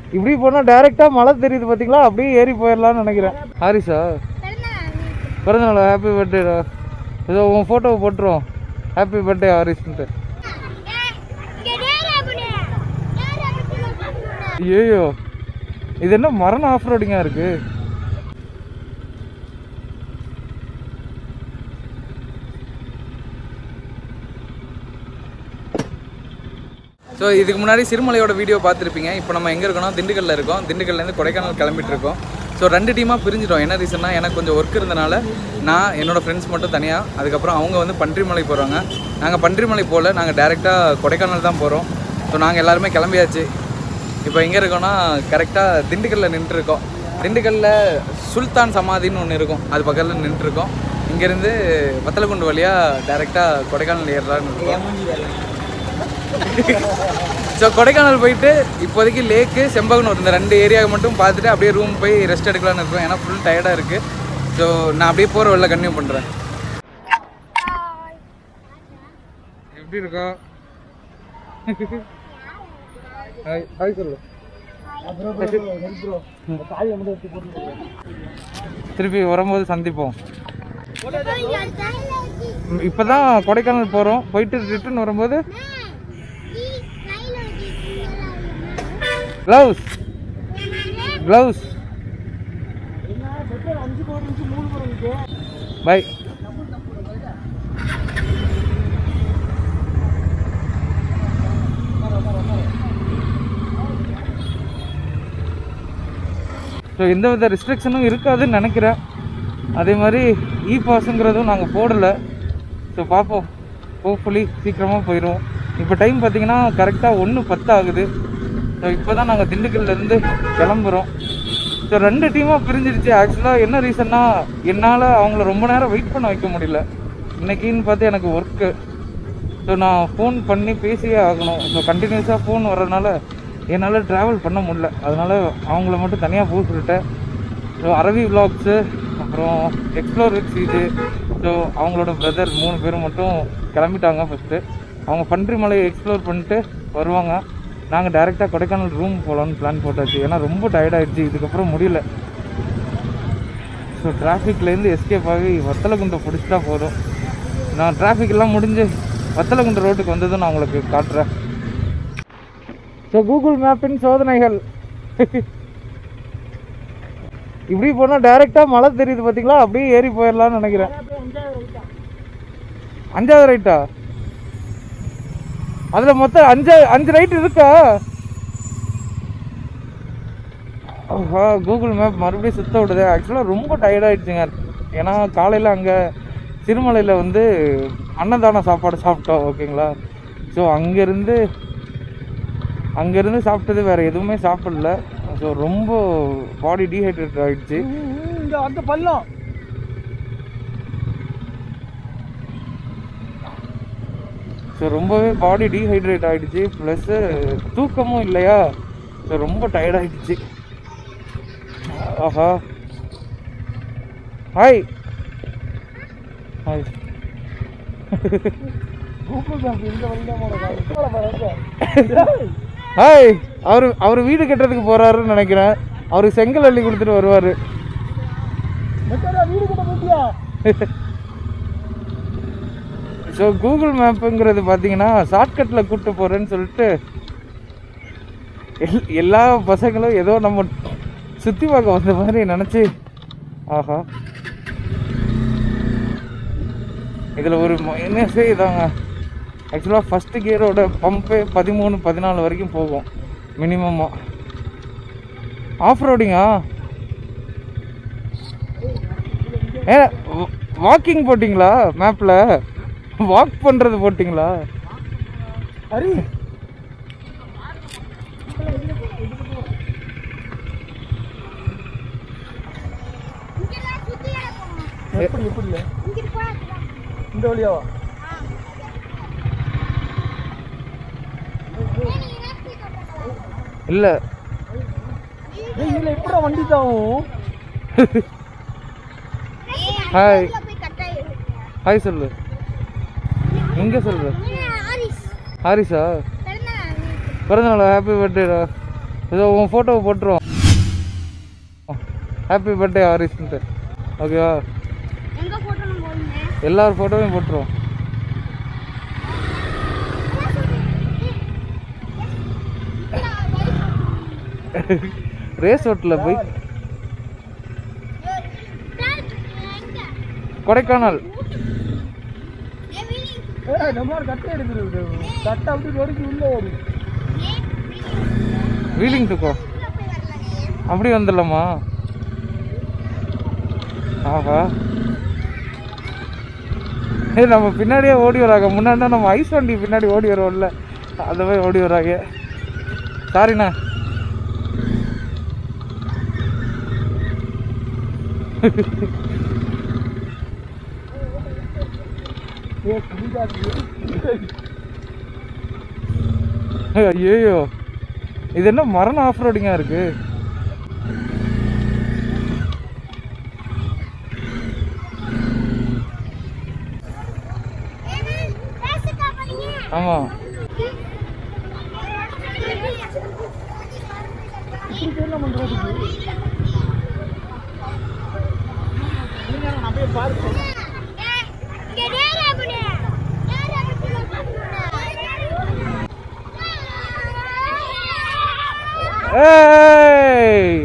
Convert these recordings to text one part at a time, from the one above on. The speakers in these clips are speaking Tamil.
இப்படி போனால் டைரெக்டாக மழை தெரியுது பார்த்தீங்களா அப்படியே ஏறி போயிடலாம்னு நினைக்கிறேன் ஹாரிஸா பிறந்தநாள் ஹாப்பி பர்த்டேடா ஏதோ உன் ஃபோட்டோவை போட்டுருவோம் ஹாப்பி பர்த்டே ஹாரிஸ்ன்ட்டு ஐயோ இது என்ன மரண ஆஃப் ரோடிங்காக இருக்கு ஸோ இதுக்கு முன்னாடி சிறுமலையோட வீடியோ பார்த்துருப்பீங்க இப்போ நம்ம எங்கே இருக்கோம்னா திண்டுக்கல்ல இருக்கோம் திண்டுக்கல்லேருந்து கொடைக்கானல் கிளம்பிட்டு இருக்கோம் ஸோ ரெண்டு டீமாக பிரிஞ்சிட்டோம் என்ன ரீசன்னா எனக்கு கொஞ்சம் ஒர்க் இருந்தனால நான் என்னோடய ஃப்ரெண்ட்ஸ் மட்டும் தனியாக அதுக்கப்புறம் அவங்க வந்து பன்றிமலை போகிறாங்க நாங்கள் பன்றிமலை போகல நாங்கள் டேரெக்டாக கொடைக்கானல் தான் போகிறோம் ஸோ நாங்கள் எல்லாருமே கிளம்பியாச்சு இப்போ எங்கே இருக்கோம்னா கரெக்டாக திண்டுக்கல்லில் நின்றுருக்கோம் திண்டுக்கல்லில் சுல்தான் சமாதின்னு ஒன்று இருக்கும் அது பக்கத்தில் நின்றுருக்கோம் இங்கேருந்து வத்தலகுண்டு வழியாக டேரெக்டாக கொடைக்கானல் ஏறலான்னு இருக்கோம் ஸோ கொடைக்கானல் போயிட்டு இப்போதைக்கு லேக்கு செம்பகனூர் இந்த ரெண்டு ஏரியாவை மட்டும் பார்த்துட்டு அப்படியே ரூம் போய் ரெஸ்ட் எடுக்கலாம்னு இருக்கோம் ஏன்னா ஃபுல் டயர்டாக இருக்குது ஸோ நான் அப்படியே போகிற வெளில கன்டினியூ பண்ணுறேன் எப்படி இருக்கா ஹாய் ஹாய் சொல்லு திருப்பி வரும்போது சந்திப்போம் இப்போ தான் கொடைக்கானல் போகிறோம் போயிட்டு ரிட்டர்ன் வரும்போது க்ளவுஸ் க்ளவுஸ் பை ஸோ எந்த வித ரெஸ்ட்ரிக்ஷனும் இருக்காதுன்னு நினைக்கிறேன் அதே மாதிரி இ பாஸுங்கிறதும் நாங்கள் போடலை ஸோ பார்ப்போம் ஹோப்ஃபுல்லி சீக்கிரமாக போயிடுவோம் இப்போ டைம் பார்த்தீங்கன்னா கரெக்டாக ஒன்று பத்து ஆகுது ஸோ இப்போ தான் நாங்கள் திண்டுக்கல்லேருந்து கிளம்புறோம் ஸோ ரெண்டு டீமாக பிரிஞ்சிருச்சு ஆக்சுவலாக என்ன ரீசன்னா என்னால் அவங்கள ரொம்ப நேரம் வெயிட் பண்ண வைக்க முடியல இன்னைக்குன்னு பார்த்து எனக்கு ஒர்க்கு ஸோ நான் ஃபோன் பண்ணி பேசியே ஆகணும் ஸோ கண்டினியூஸாக ஃபோன் வர்றதுனால என்னால் ட்ராவல் பண்ண முடியல அதனால் அவங்கள மட்டும் தனியாக போக சொல்லிட்டேன் ஸோ அரவி விலாக்ஸு அப்புறம் எக்ஸ்ப்ளோர் வித் இது ஸோ அவங்களோட பிரதர் மூணு பேரும் மட்டும் கிளம்பிட்டாங்க ஃபஸ்ட்டு அவங்க பன்றிமலை எக்ஸ்ப்ளோர் பண்ணிட்டு வருவாங்க நாங்கள் டேரெக்டாக கொடைக்கானல் ரூம் போகலான்னு பிளான் போட்டாச்சு ஏன்னா ரொம்ப டயர்டாயிடுச்சு இதுக்கப்புறம் முடியல ஸோ டிராஃபிக்லேருந்து எஸ்கேப் ஆகி வத்தலகுண்டை பிடிச்சிட்டா போதும் நான் டிராஃபிக் எல்லாம் முடிஞ்சு வத்தலகுண்டு ரோட்டுக்கு வந்ததும் நான் உங்களுக்கு காட்டுறேன் ஸோ கூகுள் மேப்பின் சோதனைகள் இப்படி போனால் டைரெக்டாக மழை தெரியுது பார்த்தீங்களா அப்படியே ஏறி போயிடலாம்னு நினைக்கிறேன் அஞ்சாவது ரைட்டா அதில் மொத்தம் அஞ்சு அஞ்சு ரைட் இருக்கா ஆஹா கூகுள் மேப் மறுபடியும் சுத்த விடுது ஆக்சுவலாக ரொம்ப டயர்டாயிடுச்சுங்க ஏன்னா காலையில் அங்கே சிறுமலையில் வந்து அன்னதான சாப்பாடு சாப்பிட்டோம் ஓகேங்களா ஸோ அங்கேருந்து அங்கேருந்து சாப்பிட்டது வேறு எதுவுமே சாப்பிடல ஸோ ரொம்ப பாடி டீஹைட்ரேட் ஆகிடுச்சு இங்க அந்த பள்ளம் ஸோ ரொம்பவே பாடி டீஹைட்ரேட் ஆகிடுச்சு ப்ளஸ்ஸு தூக்கமும் இல்லையா ஸோ ரொம்ப டயர்ட் ஆகிடுச்சு ஆஹா ஹாய் ஹாய் கூகுள் மேப் இந்த வழி தான் போற ஹாய் அவர் அவர் வீடு கட்டுறதுக்கு போகிறாருன்னு நினைக்கிறேன் அவருக்கு செங்கல் அள்ளி கொடுத்துட்டு வருவார் வீடு கிட்ட போட்டியா ஸோ கூகுள் மேப்புங்கிறது பார்த்தீங்கன்னா ஷார்ட்கட்டில் கூப்பிட்டு போகிறேன்னு சொல்லிட்டு எல் எல்லா பசங்களும் ஏதோ நம்ம சுற்றி பார்க்க வந்த மாதிரி நினச்சி ஆஹா இதில் ஒரு மைனஸே இதாங்க ஆக்சுவலாக ஃபஸ்ட்டு கியரோட பம்பே பதிமூணு பதினாலு வரைக்கும் போகும் மினிமமாக ஆஃப் ரோடிங்கா ஏ வாக்கிங் போட்டிங்களா மேப்பில் வாக் பண்ணுறது போட்டிங்களா ஹரி எப்படி எப்படி இந்த வழியாவா இல்லை டேய் இதுல எப்படா வண்டி தாவும் ஹாய் ஹாய் சொல்லு எங்கே சொல்லு ஹாரிஸா பிறந்தநாள் ஹாப்பி பர்த்டேடா இதோ உன் ஃபோட்டோவை போட்டுருவோம் ஹாப்பி பர்த்டே ஹாரிஸ்ன்ட்டு ஓகேவா எங்க போட்டோ நம்ம போடுங்க எல்லார் ஃபோட்டோவையும் போட்டுருவோம் ரேஸ் ஓட்டல போய் கொடைக்கானல் ஏய் நம்ம ஒரு கட்டை எடுக்கிறது கட்டை அப்படி நொறுக்கி உள்ள ஓடும் வீலிங் டுக்கோ அப்படி வந்துடலாமா ஆஹா ஏய் நம்ம பின்னாடியே ஓடி வராங்க முன்னாடி நம்ம ஐஸ் வண்டி பின்னாடி ஓடி வருவோம்ல அந்த மாதிரி ஓடி வராங்க சாரிண்ணா ஏய் புரியாது ஐயோ இது என்ன மரண ஆஃப் ரோடிங்காக இருக்கு ஆமாம் இப்படி என்ன பண்றதுக்கு நான் அப்படியே பார்த்து ஏய்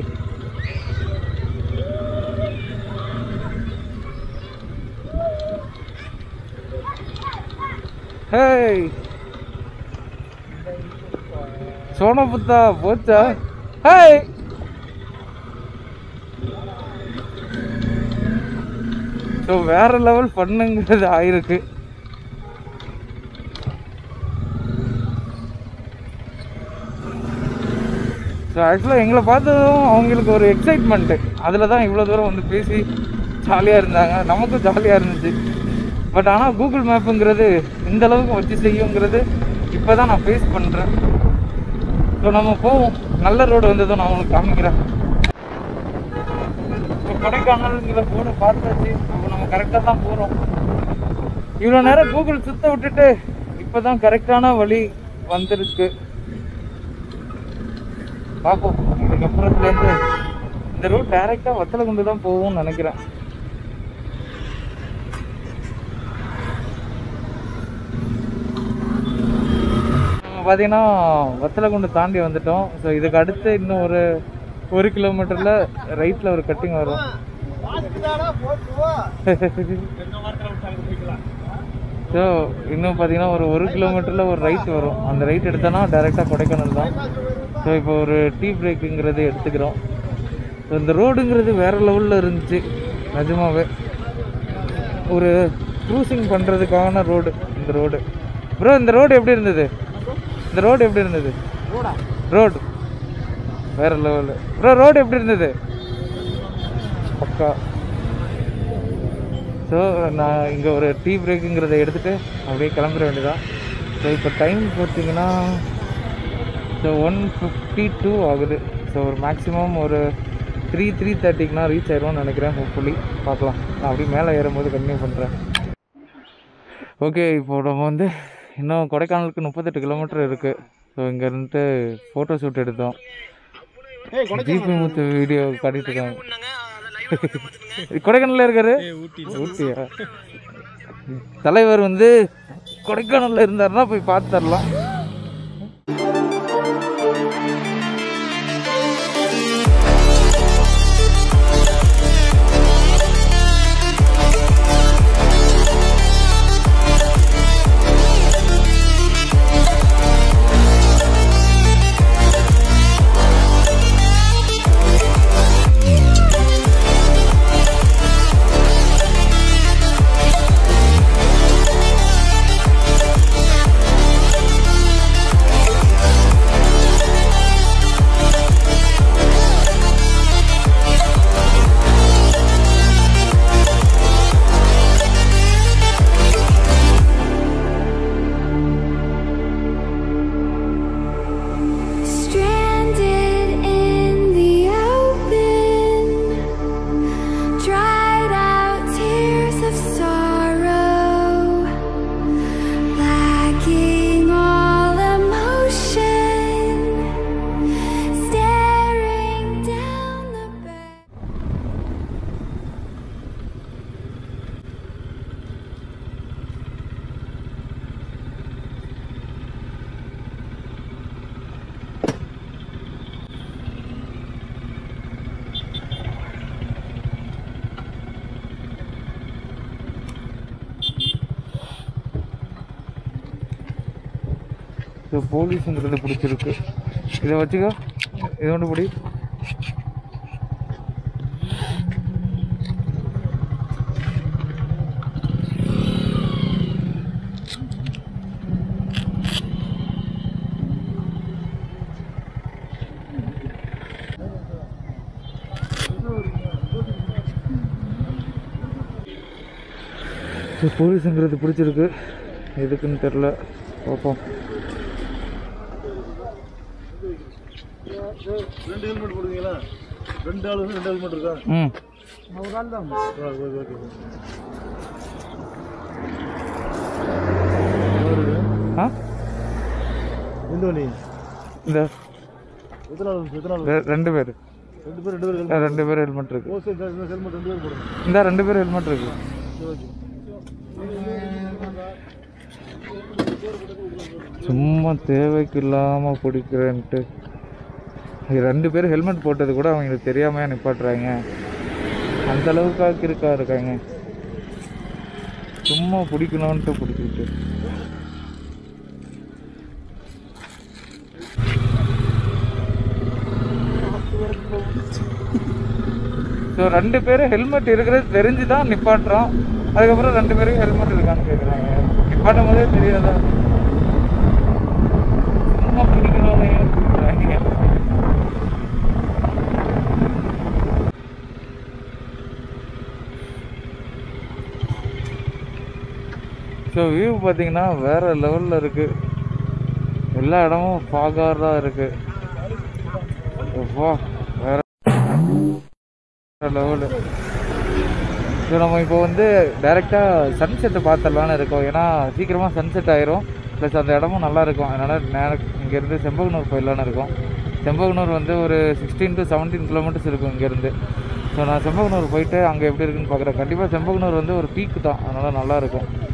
ஹேய் சோனபுத்தா போச்சா ஹேய் ஸோ வேற லெவல் பண்ணுங்கிறது ஆயிருக்கு ஸோ ஆக்சுவலாக எங்களை பார்த்ததும் அவங்களுக்கு ஒரு எக்ஸைட்மெண்ட்டு அதில் தான் இவ்வளோ தூரம் வந்து பேசி ஜாலியாக இருந்தாங்க நமக்கும் ஜாலியாக இருந்துச்சு பட் ஆனால் கூகுள் மேப்புங்கிறது இந்த அளவுக்கு வச்சு செய்யுங்கிறது இப்போ தான் நான் ஃபேஸ் பண்ணுறேன் ஸோ நம்ம போவோம் நல்ல ரோடு வந்ததும் நான் உங்களுக்கு காமிக்கிறேன் இப்போ கொடைக்கானல்ங்கிற போர்டு பார்த்தாச்சு அப்போ நம்ம கரெக்டாக தான் போகிறோம் இவ்வளோ நேரம் கூகுள் சுத்த விட்டுட்டு இப்போ தான் கரெக்டான வழி வந்திருக்கு பார்ப்போம் இதுக்கப்புறத்துலேருந்து இந்த ரோட் டைரெக்டாக வத்தலகுண்டு தான் போகும்னு நினைக்கிறேன் நம்ம பார்த்தீங்கன்னா வத்தலகுண்டு தாண்டி வந்துட்டோம் ஸோ இதுக்கு அடுத்து இன்னும் ஒரு ஒரு கிலோமீட்டரில் ரைட்டில் ஒரு கட்டிங் வரும் ஸோ இன்னும் பார்த்தீங்கன்னா ஒரு ஒரு கிலோமீட்டரில் ஒரு ரைட் வரும் அந்த ரைட் எடுத்தோன்னா டேரெக்டாக கொடைக்கானல் தான் ஸோ இப்போ ஒரு டீ பிரேக்குங்கிறது எடுத்துக்கிறோம் ஸோ இந்த ரோடுங்கிறது வேறு லெவலில் இருந்துச்சு நிஜமாவே ஒரு க்ரூசிங் பண்ணுறதுக்கான ரோடு இந்த ரோடு ப்ரோ இந்த ரோடு எப்படி இருந்தது இந்த ரோடு எப்படி இருந்தது ரோடு வேறு லெவலு ப்ரோ ரோடு எப்படி இருந்தது பக்கா ஸோ நான் இங்கே ஒரு டீ பிரேக்குங்கிறத எடுத்துகிட்டு அப்படியே கிளம்புற வேண்டியதான் ஸோ இப்போ டைம் பார்த்தீங்கன்னா ஸோ ஒன் ஃபிஃப்டி டூ ஆகுது ஸோ ஒரு மேக்ஸிமம் ஒரு த்ரீ த்ரீ தேர்ட்டிக்குனா ரீச் ஆயிடும்னு நினைக்கிறேன் ஹோப்ஃபுல்லி பார்க்கலாம் நான் அப்படியே மேலே ஏறும்போது கண்டினியூ பண்ணுறேன் ஓகே இப்போ நம்ம வந்து இன்னும் கொடைக்கானலுக்கு முப்பத்தெட்டு கிலோமீட்டர் இருக்குது ஸோ இங்கே இருந்துட்டு ஃபோட்டோ ஷூட் எடுத்தோம் ஜிபி முத்து வீடியோ காட்டிட்டு இருக்காங்க கொடைக்கானல்ல இருக்காரு ஊட்டியா தலைவர் வந்து கொடைக்கானல்ல இருந்தாருன்னா போய் பார்த்து தரலாம் Thank ஸோ போலீஸுங்கிறது பிடிச்சிருக்கு இதை வச்சுக்கோ இது ஒன்று பிடி ஸோ போலீஸுங்கிறது பிடிச்சிருக்கு எதுக்குன்னு தெரில பார்ப்போம் ரெண்டு ஹெல்மெட் போடுவீங்களா ரெண்டு ஆளு ரெண்டு ஹெல்மெட் இருக்கா ம் ஒரு ஆள் தான் ஓகே ஓகே ஆ எந்த வழி இந்த எத்தனை ஆள் எத்தனை ஆள் ரெ- ரெண்டு பேர் ரெண்டு பேர் ரெண்டு பேர் ஹெல்மெட் ரெண்டு பேர் ஹெல்மெட் இருக்கு ஓ சரி சரி ஹெல்மெட் ரெண்டு பேர் போடுங்க இந்த ரெண்டு பேர் ஹெல்மெட் இருக்கு சரி ஓகே சும்மா தேவைக்கு இல்லாமல் பிடிக்கிறேன்ட்டு இது ரெண்டு பேரும் ஹெல்மெட் போட்டது கூட அவங்களுக்கு தெரியாமையா நிப்பாட்டுறாங்க அந்த அளவுக்காக இருக்கா இருக்காங்க சும்மா பிடிக்கணுன்ட்டு பிடிச்சிட்டு ஸோ ரெண்டு பேரும் ஹெல்மெட் இருக்கிறது தெரிஞ்சு தான் நிப்பாட்டுறோம் அதுக்கப்புறம் ரெண்டு பேரும் ஹெல்மெட் இருக்கான்னு கேட்குறாங்க நிப்பாட்டும் போதே தெரியாதா சும்மா பிடிக்கணும்னு சொல்றாங்க. ஸோ வியூ பார்த்தீங்கன்னா வேற லெவலில் இருக்கு எல்லா இடமும் ஃபாகாராக இருக்கு வா வேற லெவலு ஸோ நம்ம இப்போ வந்து டைரெக்டாக சன்செட்டை பார்த்துடலான்னு இருக்கோம் ஏன்னா சீக்கிரமாக சன்செட் ஆயிரும் ப்ளஸ் அந்த இடமும் நல்லா இருக்கும் அதனால் நேரம் இங்கேருந்து செம்பகனூர் போயிடலான்னு இருக்கோம் செம்பகனூர் வந்து ஒரு சிக்ஸ்டீன் டு செவன்டீன் கிலோமீட்டர்ஸ் இருக்கும் இங்கேருந்து ஸோ நான் செம்பகனூர் போயிட்டு அங்கே எப்படி இருக்குன்னு பார்க்குறேன் கண்டிப்பாக செம்பகனூர் வந்து ஒரு பீக்கு தான் அதனால் நல்லா இருக்கும்